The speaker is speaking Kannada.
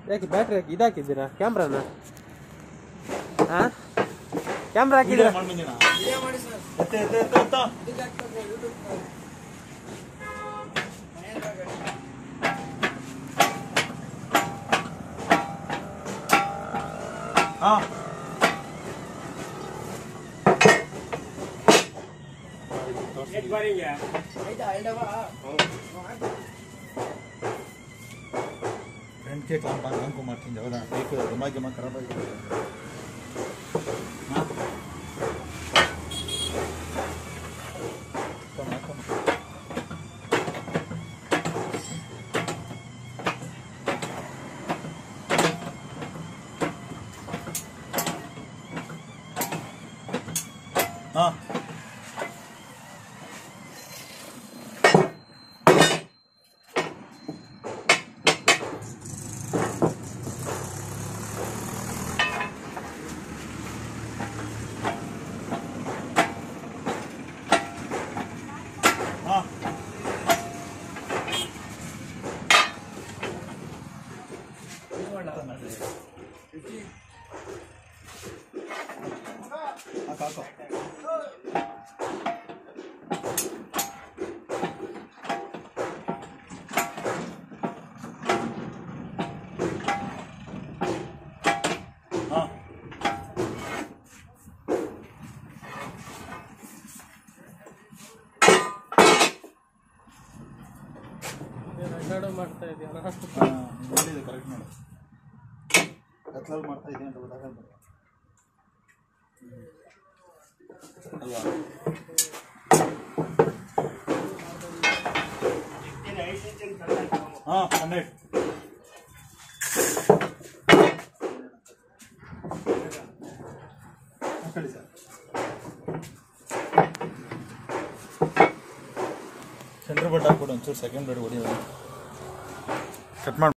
ಯಾಕೆ ಬ್ಯಾಟ್ರಿ ಹಾಕಿ ಇದಾಕಿದ್ದೀರಾ ಕ್ಯಾಮ್ರಾನ ಹಾಂ ಕ್ಯಾಮ್ರಾ ವಿಡಿಯೋ ಹಾಕಿದ್ದೀರಾ ಮಾಡಿ ಬಂದಿನ ಎತ್ತೆ ಎತ್ತೆ ಎತ್ತೆ ಎತ್ತ ಹಾ ಫ್ರೆಂಡ್ ಕೇಕ್ ಲಾಂಪ ನಾಲ್ಕು ಮಾಡ್ತೀನಿ ಹೌದಾ ಕೇಕ್ ಗಮ ಗಮ ಖರಾಬ್ ಆಗಿದೆ ಹಾ ಕಮ್ಮ ಕಮ್ಮ ಹಾ ಹಾ ಹಾಕು ಹಾಕು ಹಾ ರೆಕಾರ್ಡು ಮಾಡ್ತಾ ಇದೆಯಲ್ಲ ಹಾ, ನೋಡಿದೆ ಕರೆಕ್ಟ್ ಮಾಡು ಕತ್ಲಲ್ಲಿ ಮಾಡ್ತಾ ಇದೀನಿ ಅಂತ ಗೊತ್ತಾಗಲ್ಲ ಅಲ್ವಾ ಹಾ ಹಂಡ್ರೆಡ್ ಹಾಕೊಳ್ಳಿ ಸರ್ ಸೆಂಟ್ರ್ ಬಡ್ ಹಾಕ್ಬಿಟ್ಟು ಒಂಚೂರು ಸೆಕೆಂಡ್ ಬೆಡ್ ಹೊಡಿ ಕಟ್ ಮಾಡಿ